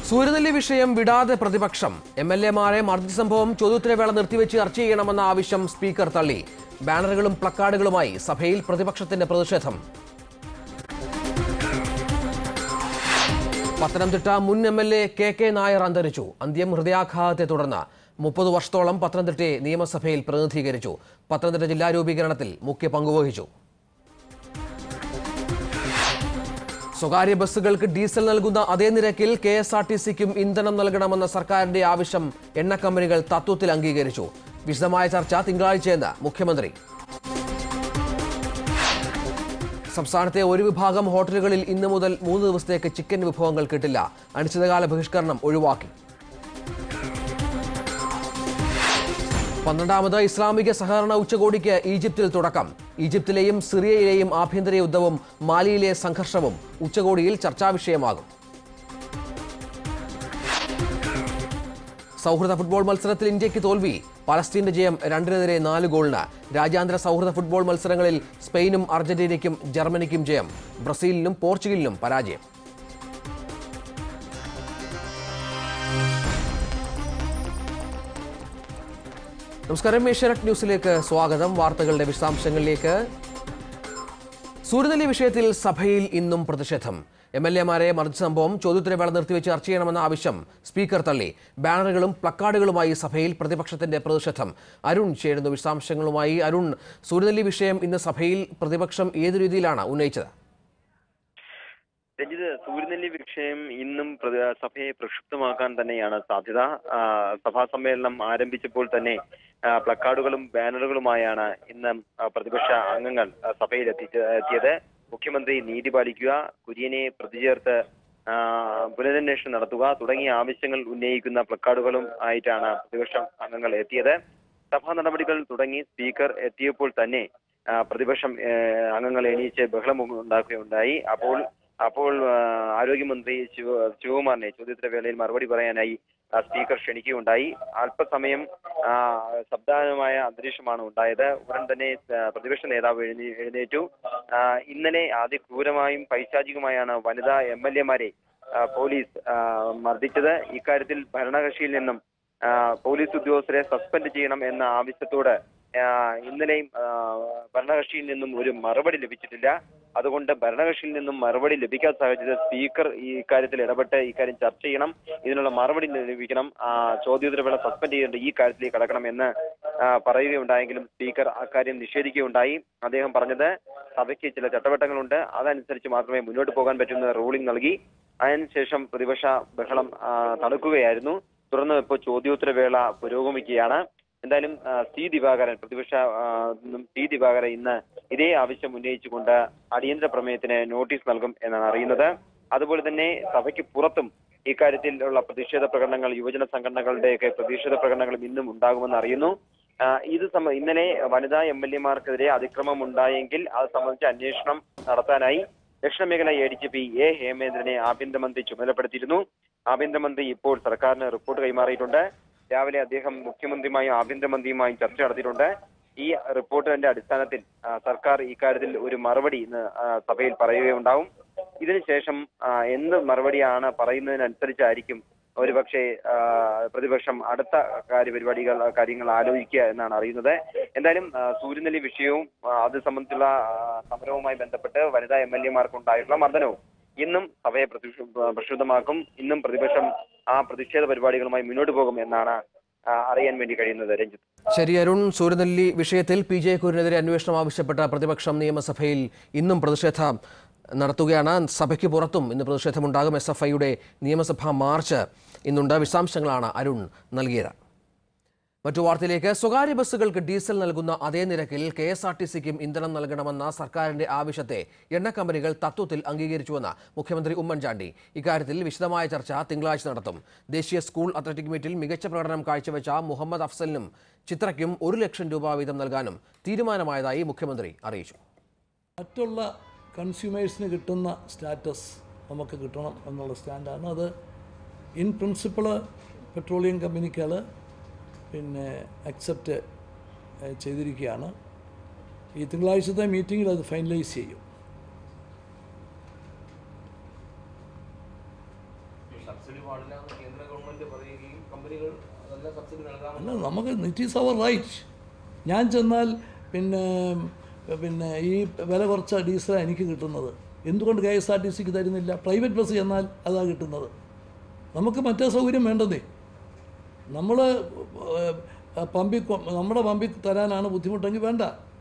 സൂര്യനെല്ലി വിഷയം വിടാതെ പ്രതിപക്ഷം എം എൽ എമാരെ മർദ്ദിച്ച സംഭവം ചോദ്യോത്തരവേള നിർത്തിവെച്ച് ചർച്ച ചെയ്യണമെന്ന ആവശ്യം സ്പീക്കർ തള്ളി ബാനറുകളും പ്ലക്കാർഡുകളുമായി സഭയിൽ പ്രതിപക്ഷത്തിന്റെ പ്രതിഷേധം പത്തനംതിട്ട മുൻ M L A K K Nair അന്തരിച്ചു അന്ത്യം ഹൃദയാഘാതത്തെ തുടർന്ന് മുപ്പത് വർഷത്തോളം പത്തനംതിട്ടയെ നിയമസഭയിൽ പ്രതിനിധീകരിച്ചു പത്തനംതിട്ട ജില്ലാ രൂപീകരണത്തിൽ മുഖ്യ പങ്കുവഹിച്ചു സ്വകാര്യ ബസ്സുകൾക്ക് ഡീസൽ നൽകുന്ന അതേ നിരക്കിൽ കെ എസ് ആർ ടി സിക്കും ഇന്ധനം നൽകണമെന്ന സർക്കാരിന്റെ ആവശ്യം എണ്ണ കമ്പനികൾ തത്വത്തിൽ അംഗീകരിച്ചു വിശദമായ ചർച്ച തിങ്കളാഴ്ചയെന്ന് മുഖ്യമന്ത്രി സംസ്ഥാനത്തെ ഒരു വിഭാഗം ഹോട്ടലുകളിൽ ഇന്നു മുതൽ മൂന്ന് ദിവസത്തേക്ക് ചിക്കൻ വിഭവങ്ങൾ കിട്ടില്ല അനിശ്ചിതകാല ബഹിഷ്കരണം ഒഴിവാക്കി പന്ത്രണ്ടാമത് ഇസ്ലാമിക സഹകരണ ഉച്ചകോടിക്ക് ഈജിപ്തിൽ തുടക്കം ഈജിപ്തിലെയും സിറിയയിലെയും ആഭ്യന്തര യുദ്ധവും മാലിയിലെ സംഘർഷവും ഉച്ചകോടിയിൽ ചർച്ചാ വിഷയമാകും സൗഹൃദ ഫുട്ബോൾ മത്സരത്തിൽ ഇന്ത്യക്ക് തോൽവി പലസ്തീന്റെ ജയം രണ്ടിനെതിരെ നാല് ഗോളിന് രാജ്യാന്തര സൗഹൃദ ഫുട്ബോൾ മത്സരങ്ങളിൽ സ്പെയിനും അർജന്റീനയ്ക്കും ജർമ്മനിക്കും ജയം ബ്രസീലിനും പോർച്ചുഗലിനും പരാജയം നമസ്കാരം ഏഷ്യാനെറ്റ് ന്യൂസിലേക്ക് സ്വാഗതം വാർത്തകളുടെ വിശദാംശങ്ങളിലേക്ക് സൂര്യനെല്ലി വിഷയത്തിൽ സഭയിൽ ഇന്നും പ്രതിഷേധം എം എൽ എമാരെ മറിച്ച സംഭവം ചോദ്യോത്തരവേള നിർത്തിവെച്ച് ചർച്ച ചെയ്യണമെന്ന ആവശ്യം സ്പീക്കർ തള്ളി ബാനറുകളും പ്ലക്കാർഡുകളുമായി സഭയിൽ പ്രതിപക്ഷത്തിന്റെ പ്രതിഷേധം അരുൺ ചേരുന്നു വിശദാംശങ്ങളുമായി അരുൺ സൂര്യനെല്ലി വിഷയം ഇന്ന് സഭയിൽ പ്രതിപക്ഷം ഏതു രീതിയിലാണ് ഉന്നയിച്ചത് രഞ്ജിത് സൂര്യനെല്ലി വിഷയം ഇന്നും പ്രതി- സഭയെ പ്രക്ഷുബ്ധമാക്കാൻ തന്നെയാണ് സാധ്യത ആ, സഭാ സമ്മേളനം ആരംഭിച്ചപ്പോൾ തന്നെ ആ, പ്ലക്കാർഡുകളും ബാനറുകളുമായാണ് ഇന്ന് ആ, പ്രതിപക്ഷ അംഗങ്ങൾ ആ, സഭയിൽ എത്തിച്ച എത്തിയത് മുഖ്യമന്ത്രി നീതി പാലിക്കുക കുര്യനെ പ്രതി ചേർത്ത് ആ, പുനരന്വേഷണം നടത്തുക തുടങ്ങിയ ആവശ്യങ്ങൾ ഉന്നയിക്കുന്ന പ്ലക്കാർഡുകളും ആയിട്ടാണ് പ്രതിപക്ഷ അംഗങ്ങൾ എത്തിയത് സഭാ നടപടികൾ തുടങ്ങി സ്പീക്കർ എത്തിയപ്പോൾ തന്നെ ആ, പ്രതിപക്ഷം ഏ, അംഗങ്ങൾ എണീച്ച് ബഹളം ഉണ്ടാക്കുകയുണ്ടായി അപ്പോൾ അപ്പോൾ ആ, ആരോഗ്യമന്ത്രി ശിവ ശിവകുമാറിനെ ചോദ്യോത്തര വേളയിൽ മറുപടി പറയാനായി ആ, സ്പീക്കർ ക്ഷണിക്കുകയുണ്ടായി അല്പസമയം ആ, ശബ്ദാനമായ അന്തരീക്ഷമാണ് ഉണ്ടായത് ഉടൻ തന്നെ ആ, പ്രതിപക്ഷ നേതാവ് എഴുന്നേ എഴുന്നേറ്റു ആ, ഇന്നലെ അതിക്രൂരമായും പൈശാചികമായാണ് വനിതാ എം എൽ എമാരെ പോലീസ് ആ, മർദ്ദിച്ചത് ഇക്കാര്യത്തിൽ ഭരണകക്ഷിയിൽ നിന്നും ആ, പോലീസ് ഉദ്യോഗസ്ഥരെ സസ്പെൻഡ് ചെയ്യണം എന്ന ആവശ്യത്തോട് ആ, ഇന്നലെയും ആ, ഭരണകക്ഷിയിൽ നിന്നും ഒരു മറുപടി ലഭിച്ചിട്ടില്ല അതുകൊണ്ട് ഭരണകക്ഷിയിൽ നിന്നും മറുപടി ലഭിക്കാത്ത സാഹചര്യത്തിൽ സ്പീക്കർ ഈ കാര്യത്തിൽ ഇടപെട്ട് ഇക്കാര്യം ചർച്ച ചെയ്യണം ഇതിനുള്ള മറുപടി ലഭിക്കണം ആ, ചോദ്യോത്തരവേള സസ്പെൻഡ് ചെയ്യേണ്ട ഈ കാര്യത്തിലേക്ക് കടക്കണം എന്ന് ആ, പറയുകയുണ്ടായെങ്കിലും സ്പീക്കർ അക്കാര്യം നിഷേധിക്കുകയുണ്ടായി അദ്ദേഹം പറഞ്ഞത് സഭയ്ക്ക് ചില ചട്ടവട്ടങ്ങളുണ്ട് അതനുസരിച്ച് മാത്രമേ മുന്നോട്ട് പോകാൻ പറ്റുന്ന റൂളിംഗ് നൽകി അതിനുശേഷം പ്രതിപക്ഷ ബഹളം ആ, തണുക്കുകയായിരുന്നു തുടർന്ന് ഇപ്പോൾ ചോദ്യോത്തരവേള പുരോഗമിക്കുകയാണ് എന്തായാലും ആ, സി ദിവാകരൻ പ്രതിപക്ഷ ആ, നിന്നും സി ദിവാകരൻ ഇന്ന് ഇതേ ആവശ്യം ഉന്നയിച്ചുകൊണ്ട് അടിയന്തര പ്രമേയത്തിന് നോട്ടീസ് നൽകും എന്നാണ് അറിയുന്നത് അതുപോലെ തന്നെ സഭയ്ക്ക് പുറത്തും ഇക്കാര്യത്തിലുള്ള പ്രതിഷേധ പ്രകടനങ്ങൾ യുവജന സംഘടനകളുടെയൊക്കെ പ്രതിഷേധ പ്രകടനങ്ങളും ഇന്നും ഉണ്ടാകുമെന്ന് അറിയുന്നു ആ, ഇത് സംബ ഇന്നലെ വനിതാ എം എൽ എമാർക്കെതിരെ അതിക്രമം ഉണ്ടായെങ്കിൽ അത് സംബന്ധിച്ച് അന്വേഷണം നടത്താനായി ദക്ഷിണ മേഖല A D G P A ഹേമേന്ദ്രനെ ആഭ്യന്തരമന്ത്രി ചുമതലപ്പെടുത്തിയിരുന്നു ആഭ്യന്തരമന്ത്രി ഇപ്പോൾ സർക്കാരിന് റിപ്പോർട്ട് കൈമാറിയിട്ടുണ്ട് രാവിലെ അദ്ദേഹം മുഖ്യമന്ത്രിയുമായും ആഭ്യന്തരമന്ത്രിയുമായും ചർച്ച നടത്തിയിട്ടുണ്ട് ഈ റിപ്പോർട്ടിന്റെ അടിസ്ഥാനത്തിൽ ആ, സർക്കാർ ഇക്കാര്യത്തിൽ ഒരു മറുപടി ഇന്ന് ആ, സഭയിൽ പറയുകയുണ്ടാവും ഇതിനുശേഷം ആ, എന്ത് മറുപടിയാണ് പറയുന്നതിനനുസരിച്ചായിരിക്കും ഒരുപക്ഷെ ആ, പ്രതിപക്ഷം അടുത്ത കാര്യപരിപാടികൾ കാര്യങ്ങൾ ആലോചിക്കുക എന്നാണ് അറിയുന്നത് എന്തായാലും ആ, സൂര്യനെല്ലി വിഷയവും ആ, അത് സംബന്ധിച്ചുള്ള ആ, സമരവുമായി ബന്ധപ്പെട്ട് വനിതാ എം എൽ എമാർക്ക് ഉണ്ടായിട്ടുള്ള മർദ്ദനവും ഇന്നും സഭയെ പ്രതിഷ- പ്രക്ഷുബ്ധമാക്കും ഇന്നും പ്രതിപക്ഷം ആ പ്രതിഷേധ പരിപാടികളുമായി മുന്നോട്ട് പോകും എന്നാണ് ആ, അറിയാൻ വേണ്ടി കഴിയുന്നത് രഞ്ജിത്ത് ശരി അരുൺ സൂര്യനെല്ലി വിഷയത്തിൽ പി ജെ കുര്യനെതിരെ അന്വേഷണം ആവശ്യപ്പെട്ട പ്രതിപക്ഷം നിയമസഭയിൽ ഇന്നും പ്രതിഷേധം നടത്തുകയാണ് സഭയ്ക്ക് പുറത്തും ഇന്ന് പ്രതിഷേധമുണ്ടാകും എസ് എഫ് ഐയുടെ നിയമസഭാ മാർച്ച് ഇന്നുണ്ട് വിശദാംശങ്ങളാണ് അരുൺ നൽകിയത് മറ്റു വാർത്തയിലേക്ക് സ്വകാര്യ ബസ്സുകൾക്ക് ഡീസൽ നൽകുന്ന അതേ നിരക്കിൽ കെ എസ് ആർ ടി സിക്കും ഇന്ധനം നൽകണമെന്ന സർക്കാരിന്റെ ആവശ്യത്തെ എണ്ണ കമ്പനികൾ തത്വത്തിൽ അംഗീകരിച്ചുവെന്ന് മുഖ്യമന്ത്രി ഉമ്മൻചാണ്ടി ഇക്കാര്യത്തിൽ വിശദമായ ചർച്ച തിങ്കളാഴ്ച നടത്തും ദേശീയ സ്കൂൾ അത്ലറ്റിക് മീറ്റിൽ മികച്ച പ്രകടനം കാഴ്ചവെച്ച മുഹമ്മദ് അഫ്സലിനും ചിത്രയ്ക്കും ഒരു ലക്ഷം രൂപ വീതം നൽകാനും തീരുമാനമായതായി മുഖ്യമന്ത്രി അറിയിച്ചു മറ്റുള്ള കൺസ്യൂമേഴ്സിന് കിട്ടുന്ന സ്റ്റാറ്റസ് നമുക്ക് കിട്ടണം എന്നുള്ള സ്റ്റാൻഡാണ് അത് ഇൻ പ്രിൻസിപ്പിൾ പെട്രോളിയം കമ്പനികൾ പിന്നെ അക്സെപ്റ്റ് ചെയ്തിരിക്കുകയാണ് ഈ തിങ്കളാഴ്ചത്തെ മീറ്റിങ്ങിൽ അത് ഫൈനലൈസ് ചെയ്യും സബ്സിഡി പാടില്ല എന്ന് കേന്ദ്ര ഗവൺമെന്റ് പറയുകയും കമ്പനികൾ നല്ല സബ്സിഡി നൽകാമെന്ന് അല്ല നമുക്ക് ഇറ്റ് ഈസ് അവർ റൈറ്റ് ഞാൻ ചെന്നാൽ പിന്നെ പിന്നെ ഈ വില കുറച്ച ഡീസലാണ് എനിക്ക് കിട്ടുന്നത് എന്തുകൊണ്ട് കെ എസ് ആർ ടി സിക്ക് തരുന്നില്ല പ്രൈവറ്റ് ബസ് ചെന്നാൽ അതാ കിട്ടുന്നത് നമുക്ക് മറ്റേ സൗകര്യം വേണ്ടതേ നമ്മൾ പമ്പിൽ കൊ- നമ്മുടെ പമ്പിൽ തരാനാണ് ബുദ്ധിമുട്ടെങ്കിൽ വേണ്ട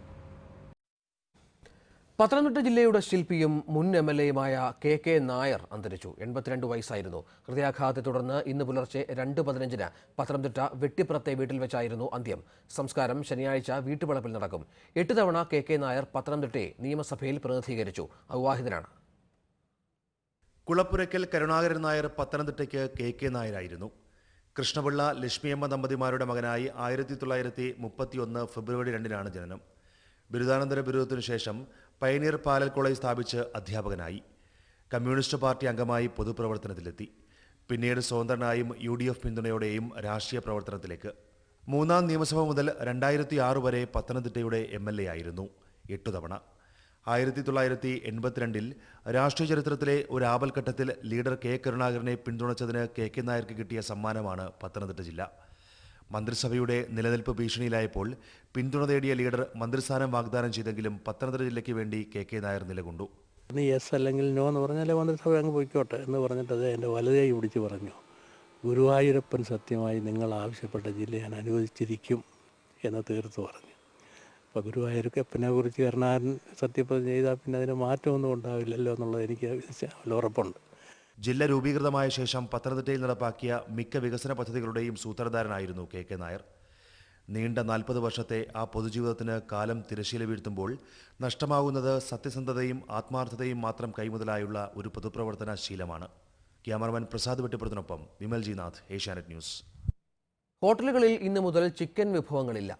പത്തനംതിട്ട ജില്ലയുടെ ശില്പിയും മുൻ എം എൽ എയുമായ കെ കെ നായർ അന്തരിച്ചു എൺപത്തിരണ്ട് വയസ്സായിരുന്നു ഹൃദയാഘാതത്തെ തുടർന്ന് ഇന്ന് പുലർച്ചെ രണ്ട് പതിനഞ്ചിന് പത്തനംതിട്ട വെട്ടിപ്പുറത്തെ വീട്ടിൽ വെച്ചായിരുന്നു അന്ത്യം സംസ്കാരം ശനിയാഴ്ച വീട്ടുവളപ്പിൽ നടക്കും എട്ട് തവണ കെ കെ നായർ പത്തനംതിട്ടയെ നിയമസഭയിൽ പ്രതിനിധീകരിച്ചു അവിവാഹിതനാണ് കുളപ്പുരയ്ക്കൽ കരുണാകരൻ നായർ പത്തനംതിട്ടയ്ക്ക് കെ കെ നായരായിരുന്നു കൃഷ്ണപിള്ള ലക്ഷ്മിയമ്മ ദമ്പതിമാരുടെ മകനായി ആയിരത്തി തൊള്ളായിരത്തി മുപ്പത്തിയൊന്ന് ഫെബ്രുവരി രണ്ടിനാണ് ജനനം ബിരുദാനന്തര ബിരുദത്തിനു ശേഷം പയനീർ പാലൽ കോളേജ് സ്ഥാപിച്ച് അധ്യാപകനായി കമ്മ്യൂണിസ്റ്റ് പാർട്ടി അംഗമായി പൊതുപ്രവർത്തനത്തിലെത്തി പിന്നീട് സ്വതന്ത്രനായും യു ഡി എഫ് പിന്തുണയോടെയും രാഷ്ട്രീയ പ്രവർത്തനത്തിലേക്ക് മൂന്നാം നിയമസഭ മുതൽ രണ്ടായിരത്തി ആറ് വരെ പത്തനംതിട്ടയുടെ എം എൽ എ ആയിരുന്നു എട്ടു തവണ ആയിരത്തി തൊള്ളായിരത്തി എൺപത്തിരണ്ടിൽ രാഷ്ട്രീയ ചരിത്രത്തിലെ ഒരു ആപൽഘട്ടത്തിൽ ലീഡർ കെ കരുണാകരനെ പിന്തുണച്ചതിന് കെ കെ നായർക്ക് കിട്ടിയ സമ്മാനമാണ് പത്തനംതിട്ട ജില്ല മന്ത്രിസഭയുടെ നിലനിൽപ്പ് ഭീഷണിയിലായപ്പോൾ പിന്തുണ തേടിയ ലീഡർ മന്ത്രിസ്ഥാനം വാഗ്ദാനം ചെയ്തെങ്കിലും പത്തനംതിട്ട ജില്ലയ്ക്ക് വേണ്ടി കെ കെ നായർ നിലകൊണ്ടു നീ യെസ് അല്ലെങ്കിൽ നോ എന്ന് പറഞ്ഞാൽ മന്ത്രിസഭ അങ്ങ് പോയിക്കോട്ടെ എന്ന് പറഞ്ഞിട്ട് അത് എൻ്റെ വലതേ പിടിച്ച് പറഞ്ഞു ഗുരുവായൂരപ്പൻ സത്യമായി നിങ്ങൾ ആവശ്യപ്പെട്ട ജില്ല ഞാൻ അനുവദിച്ചിരിക്കും എന്ന് തീർത്ത് പറഞ്ഞു അപ്പോൾ ഗുരുവായൂരപ്പനെ കുറിച്ച് കരുണാകരൻ സത്യപ്രതിജ്ഞ ചെയ്താൽ പിന്നെ അതിന് മാറ്റമൊന്നും ഉണ്ടാവില്ലല്ലോ എന്നുള്ളത് എനിക്ക് നല്ല ഉറപ്പുണ്ട് ജില്ല രൂപീകൃതമായ ശേഷം പത്തനംതിട്ടയിൽ നടപ്പാക്കിയ മിക്ക വികസന പദ്ധതികളുടെയും സൂത്രധാരനായിരുന്നു കെ കെ നായർ നീണ്ട നാൽപ്പത് വർഷത്തെ ആ പൊതുജീവിതത്തിന് കാലം തിരശ്ശീല വീഴ്ത്തുമ്പോൾ നഷ്ടമാകുന്നത് സത്യസന്ധതയും ആത്മാർത്ഥതയും മാത്രം കൈമുതലായുള്ള ഒരു പൊതുപ്രവർത്തന ശീലമാണ് ക്യാമറമാൻ പ്രസാദ് വെട്ടിപ്പുറത്തിനൊപ്പം വിമൽ ജി നാഥ് ഏഷ്യാനെറ്റ് ന്യൂസ് ഹോട്ടലുകളിൽ ഇന്നു മുതൽ ചിക്കൻ വിഭവങ്ങളില്ല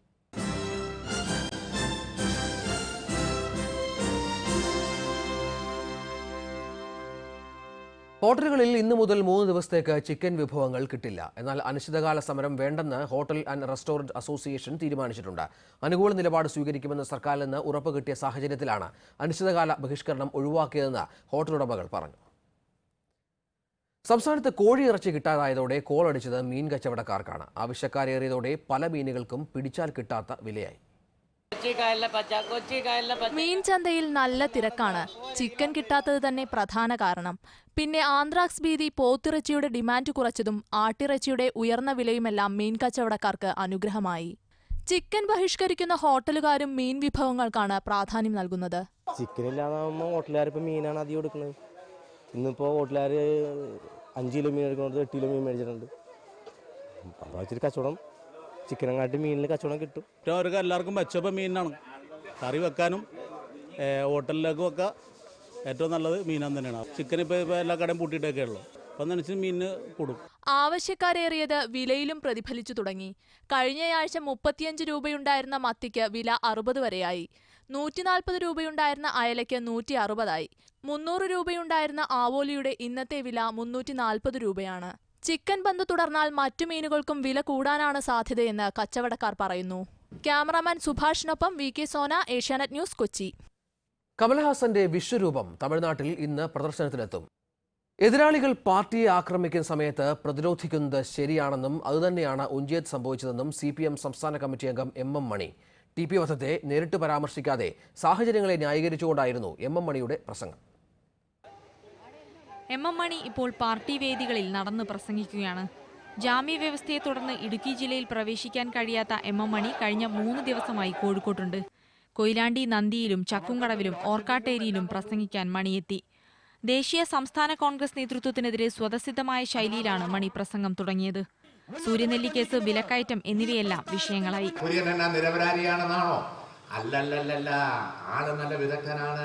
ഹോട്ടലുകളിൽ ഇന്നു മുതൽ മൂന്ന് ദിവസത്തേക്ക് ചിക്കൻ വിഭവങ്ങൾ കിട്ടില്ല എന്നാൽ അനിശ്ചിതകാല സമരം വേണ്ടെന്ന് ഹോട്ടൽ ആൻഡ് റെസ്റ്റോറന്റ് അസോസിയേഷൻ തീരുമാനിച്ചിട്ടുണ്ട് അനുകൂല നിലപാട് സ്വീകരിക്കുമെന്ന് സർക്കാരിൽ നിന്ന് ഉറപ്പ് കിട്ടിയ സാഹചര്യത്തിലാണ് അനിശ്ചിതകാല ബഹിഷ്കരണം ഒഴിവാക്കിയതെന്ന് ഹോട്ടൽ ഉടമകൾ പറഞ്ഞു സംസ്ഥാനത്ത് കോഴിയിറച്ചി കിട്ടാതായതോടെ കോളടിച്ചത് മീൻ കച്ചവടക്കാർക്കാണ് ആവശ്യക്കാരേറിയതോടെ പല മീനുകൾക്കും പിടിച്ചാൽ കിട്ടാത്ത വിലയായി കൊച്ചി കായലിലെ പച്ച കൊച്ചി കായലിലെ പച്ച മീൻ ചന്തയിൽ നല്ല തിരക്കാണ് ചിക്കൻ കിട്ടാത്തത് തന്നെ പ്രധാന കാരണം പിന്നെ ആന്ത്രാക്സ് ഭീതി പോത്തിറച്ചിയുടെ ഡിമാൻഡ് കുറച്ചതും ആട്ടിറച്ചിയുടെ ഉയർന്ന വിലയുമെല്ലാം മീൻ കച്ചവടക്കാർക്ക് അനുഗ്രഹമായി ചിക്കൻ ബഹിഷ്കരിക്കുന്ന ഹോട്ടലുകാരും മീൻ വിഭവങ്ങൾക്കാണ് പ്രാധാന്യം നൽകുന്നത് ചിക്കൻ ഇല്ലാതാകുമ്പോൾ ഹോട്ടലുകാരിപ്പോൾ മീനാണ് അധികം എടുക്കുന്നത് ഇന്നിപ്പോൾ ഹോട്ടലുകാർ അഞ്ച് കിലോ മീൻ എടുക്കുന്നത് എട്ട് കിലോ മീൻ മേടിച്ചിട്ടുണ്ട് അപ്പോൾ വെച്ചിട്ട് കച്ചവടം ചിക്കനെങ്ങാട്ടി മീനിൽ കച്ചവടം കിട്ടും ഏറ്റവും അവർക്ക് എല്ലാവർക്കും മെച്ചപ്പം മീനാണ് കറി വെക്കാനും ഏ, ഹോട്ടലിലേക്ക് വെക്കാം ഏറ്റവും നല്ലത് മീനാൻ തന്നെയാണ് ചിക്കൻ ഇപ്പോൾ ഇപ്പോൾ എല്ലാ കടയും പൂട്ടിയിട്ടൊക്കെ ഉള്ളു അപ്പം നനച്ച് മീനിന് കൂടും ആവശ്യക്കാരേറിയത് വിലയിലും പ്രതിഫലിച്ചു തുടങ്ങി കഴിഞ്ഞയാഴ്ച മുപ്പത്തിയഞ്ച് രൂപയുണ്ടായിരുന്ന മത്തിക്ക് വില അറുപത് വരെയായി നൂറ്റി നാൽപ്പത് രൂപയുണ്ടായിരുന്ന അയലയ്ക്ക് നൂറ്റി അറുപതായി മുന്നൂറ് രൂപയുണ്ടായിരുന്ന ആവോലിയുടെ ഇന്നത്തെ വില മുന്നൂറ്റി നാൽപ്പത് രൂപയാണ് ചിക്കൻ ബന്ദ് തുടർന്നാൽ മറ്റു മീനുകൾക്കും വില കൂടാനാണ് സാധ്യതയെന്ന് കച്ചവടക്കാർ പറയുന്നു ക്യാമറാമാൻ സുഭാഷിനൊപ്പം V K Sona Asianet news Kochi കമൽഹാസന്റെ വിശ്വരൂപം തമിഴ്നാട്ടിൽ ഇന്ന് പ്രദർശനത്തിനെത്തും എതിരാളികൾ പാർട്ടിയെ ആക്രമിക്കുന്ന സമയത്ത് പ്രതിരോധിക്കുന്നത് ശരിയാണെന്നും അതുതന്നെയാണ് ഉഞ്ചിയത്ത് സംഭവിച്ചതെന്നും സി പി എം സംസ്ഥാന കമ്മിറ്റി അംഗം M M Mani T P വധത്തെ നേരിട്ട് പരാമർശിക്കാതെ സാഹചര്യങ്ങളെ ന്യായീകരിച്ചുകൊണ്ടായിരുന്നു എം എം മണിയുടെ പ്രസംഗം എം എം മണി ഇപ്പോൾ പാർട്ടി വേദികളിൽ നടന്നു പ്രസംഗിക്കുകയാണ് ജാമ്യ വ്യവസ്ഥയെ തുടർന്ന് ഇടുക്കി ജില്ലയിൽ പ്രവേശിക്കാൻ കഴിയാത്ത എം എം മണി കഴിഞ്ഞ മൂന്ന് ദിവസമായി കോഴിക്കോട്ടുണ്ട് കൊയിലാണ്ടി നന്ദിയിലും ചക്കുംകടവിലും ഓർക്കാട്ടേരിയിലും പ്രസംഗിക്കാൻ മണിയെത്തി ദേശീയ സംസ്ഥാന കോൺഗ്രസ് നേതൃത്വത്തിനെതിരെ സ്വതസിദ്ധമായ ശൈലിയിലാണ് മണി പ്രസംഗം തുടങ്ങിയത് സൂര്യനെല്ലി കേസ് വിലക്കയറ്റം എന്നിവയെല്ലാം വിഷയങ്ങളായി കുര്യൻ എന്നാ നിരപരാധിയാണെന്നാണോ അല്ലല്ലല്ലല്ല ആള് നല്ല വിദഗ്ധനാണ്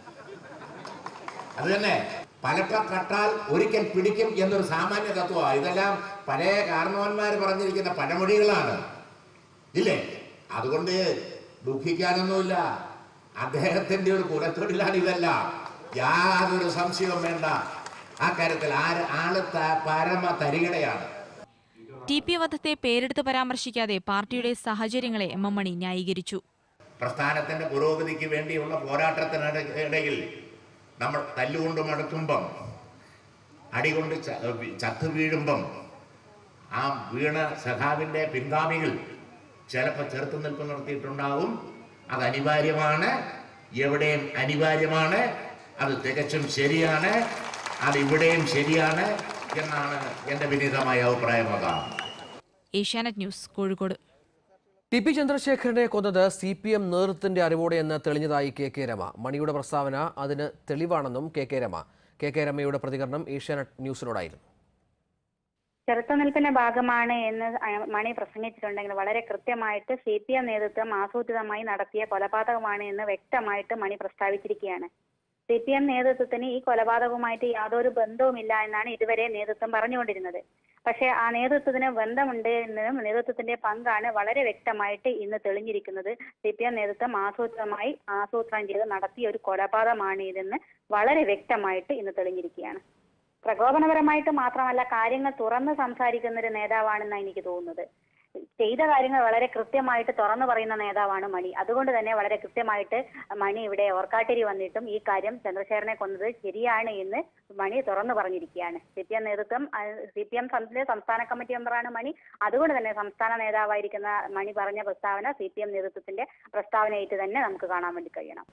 അത് തന്നെ പലപ്പ കട്ടാൽ ഒരിക്കൽ പിടിക്കും എന്നൊരു സാമാന്യ തത്വമാണ് ഇതെല്ലാം പഴയ കാരണവന്മാർ പറഞ്ഞിരിക്കുന്ന പഴമൊഴികളാണ് ഇല്ലേ അതുകൊണ്ട് ദുഃഖിക്കാനൊന്നുമില്ല അദ്ദേഹത്തിന്റെ ഒരു കുലത്തൊഴിലാണ് ഇതെല്ലാം യാതൊരു സംശയവും വേണ്ട ആ കാര്യത്തിൽ ആര് ആള് ത- പരമ തരികടയാണ് ടി പി വധത്തെ പേരെടുത്ത് പരാമർശിക്കാതെ പാർട്ടിയുടെ സാഹചര്യങ്ങളെ എം എം മണി ന്യായീകരിച്ചു പ്രസ്ഥാനത്തിന്റെ പുരോഗതിക്ക് വേണ്ടിയുള്ള പോരാട്ടത്തിനിടയിൽ നമ്മൾ തല്ലുകൊണ്ട് മടക്കുമ്പം അടികൊണ്ട് ച- ചത്തു വീഴുമ്പം ആ വീണ സഖാവിന്റെ പിൻഗാമികൾ ചിലപ്പോൾ ചെറുത്ത് നിൽപ്പ് നടത്തിയിട്ടുണ്ടാവും അത് അനിവാര്യമാണ് എവിടെയും അനിവാര്യമാണ് അത് തികച്ചും ശരിയാണ് അത് ഇവിടെയും ശരിയാണ് എന്നാണ് എൻ്റെ വിനീതമായ അഭിപ്രായം അതാണ് Asianet news Kozhikode T P ചന്ദ്രശേഖരനെ കൊന്നത് സി പി എം നേതൃത്വത്തിന്റെ അറിവോടെയെന്ന് തെളിഞ്ഞതായി കെ കെ രമ മണിയുടെ പ്രസ്താവന അതിന് തെളിവാണെന്നും K K Rema K K രമയുടെ പ്രതികരണം ഏഷ്യാനെറ്റ് ന്യൂസിനോടായിരുന്നു ചെറുത്തുനിൽപ്പിന്റെ ഭാഗമാണ് എന്ന് അയ- മണി പ്രസംഗിച്ചിട്ടുണ്ടെങ്കിൽ വളരെ കൃത്യമായിട്ട് സി പി എം നേതൃത്വം ആസൂത്രിതമായി നടത്തിയ കൊലപാതകമാണ് എന്ന് വ്യക്തമായിട്ട് മണി പ്രസ്താവിച്ചിരിക്കുകയാണ് സി പി എം നേതൃത്വത്തിന് ഈ കൊലപാതകവുമായിട്ട് യാതൊരു ബന്ധവുമില്ല എന്നാണ് ഇതുവരെ നേതൃത്വം പറഞ്ഞുകൊണ്ടിരുന്നത് പക്ഷേ ആ നേതൃത്വത്തിന് ബന്ധമുണ്ട് എന്നതും നേതൃത്വത്തിന്റെ പങ്കാണ് വളരെ വ്യക്തമായിട്ട് ഇന്ന് തെളിഞ്ഞിരിക്കുന്നത് സി പി എം നേതൃത്വം ആസൂത്രിതമായി ആസൂത്രണം ചെയ്ത് നടത്തിയ ഒരു കൊലപാതകമാണ് ഇതെന്ന് വളരെ വ്യക്തമായിട്ട് ഇന്ന് തെളിഞ്ഞിരിക്കുകയാണ് പ്രകോപനപരമായിട്ട് മാത്രമല്ല കാര്യങ്ങൾ തുറന്ന് സംസാരിക്കുന്ന ഒരു നേതാവാണെന്നാണ് എനിക്ക് തോന്നുന്നത് ചെയ്ത കാര്യങ്ങൾ വളരെ കൃത്യമായിട്ട് തുറന്നു പറയുന്ന നേതാവാണ് മണി അതുകൊണ്ട് തന്നെ വളരെ കൃത്യമായിട്ട് മണി ഇവിടെ ഓർക്കാട്ടിരി വന്നിട്ടും ഈ കാര്യം ചന്ദ്രശേഖരനെ കൊന്നത് ശരിയാണ് എന്ന് മണി തുറന്നു പറഞ്ഞിരിക്കുകയാണ് സി പി എം നേതൃത്വം സി പി എം സംസ്ഥാന കമ്മിറ്റി മെമ്പറാണ് മണി അതുകൊണ്ട് തന്നെ സംസ്ഥാന നേതാവായിരിക്കുന്ന മണി പറഞ്ഞ പ്രസ്താവന സി പി എം നേതൃത്വത്തിന്റെ പ്രസ്താവനയായിട്ട് തന്നെ നമുക്ക് കാണാൻ വേണ്ടി കഴിയണം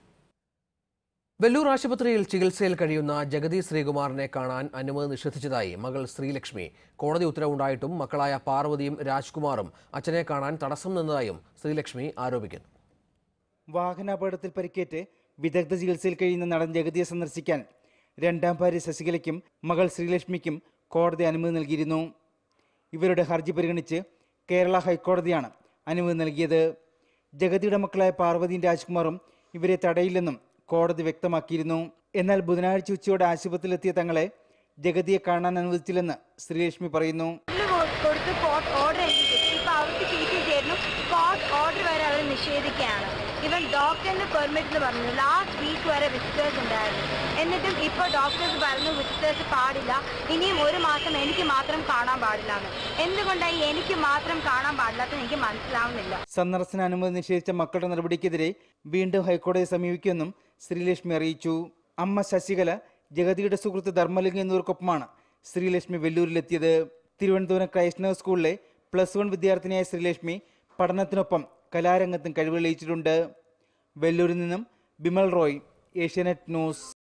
വെല്ലൂർ ആശുപത്രിയിൽ ചികിത്സയിൽ കഴിയുന്ന ജഗതി ശ്രീകുമാറിനെ കാണാൻ അനുമതി നിഷേധിച്ചതായി മകൾ ശ്രീലക്ഷ്മി കോടതി ഉത്തരവുണ്ടായിട്ടും മക്കളായ പാർവതിയും രാജ്കുമാറും അച്ഛനെ കാണാൻ തടസ്സം നിന്നതായും ശ്രീലക്ഷ്മി ആരോപിക്കുന്നു വാഹനാപകടത്തിൽ പരിക്കേറ്റ് വിദഗ്ധ ചികിത്സയിൽ കഴിയുന്ന നടൻ ജഗതിയെ സന്ദർശിക്കാൻ രണ്ടാം ഭാര്യ ശശികലയ്ക്കും മകൾ ശ്രീലക്ഷ്മിക്കും കോടതി അനുമതി നൽകിയിരുന്നു ഇവരുടെ ഹർജി പരിഗണിച്ച് കേരള ഹൈക്കോടതിയാണ് അനുമതി നൽകിയത് ജഗതിയുടെ മക്കളായ പാർവതിയും രാജ്കുമാറും ഇവരെ തടയില്ലെന്നും കോടതി വ്യക്തമാക്കിയിരുന്നു എന്നാൽ ബുധനാഴ്ച ഉച്ചയോടെ ആശുപത്രിയിലെത്തിയ തങ്ങളെ ജഗതിയെ കാണാൻ അനുവദിച്ചില്ലെന്ന് ശ്രീലക്ഷ്മി പറയുന്നു കൊടുത്ത് കോർട്ട് ഓർഡർ എനിക്ക് കിട്ടി ഇപ്പൊ അവർക്ക് ചികിത്സ ചേരുന്നു കോർട്ട് ഓർഡർ വരെ അവർ നിഷേധിക്കുകയാണ് ഇവൻ ഡോക്ടറിന്റെ പെർമിറ്റ് എന്ന് പറഞ്ഞു ലാസ്റ്റ് വീക്ക് വരെ വിസിറ്റേഴ്സ് ഉണ്ടായിരുന്നു എന്നിട്ടും ഇപ്പോൾ ഡോക്ടേഴ്സ് പറഞ്ഞു വിസിറ്റേഴ്സ് പാടില്ല ഇനിയും ഒരു മാസം എനിക്ക് മാത്രം കാണാൻ പാടില്ല എന്ന് എന്തുകൊണ്ടാണ് ഈ എനിക്ക് മാത്രം കാണാൻ പാടില്ലാത്ത എനിക്ക് മനസ്സിലാവുന്നില്ല സന്ദർശന അനുമതി നിഷേധിച്ച മക്കളുടെ നടപടിക്കെതിരെ വീണ്ടും ഹൈക്കോടതിയെ സമീപിക്കുമെന്നും ശ്രീലക്ഷ്മി അറിയിച്ചു അമ്മ ശശികല ജഗതിയുടെ സുഹൃത്ത് ധർമ്മലിംഗം എന്നിവർക്കൊപ്പമാണ് ശ്രീലക്ഷ്മി വെല്ലൂരിലെത്തിയത് തിരുവനന്തപുരം ക്രൈസ്റ്റ് സ്കൂളിലെ പ്ലസ് വൺ വിദ്യാർത്ഥിനിയായ ശ്രീലക്ഷ്മി പഠനത്തിനൊപ്പം കലാരംഗത്തും കഴിവ് തെളിയിച്ചിട്ടുണ്ട് വെല്ലൂരിൽ നിന്നും ബിമൽ റോയ് ഏഷ്യാനെറ്റ് ന്യൂസ്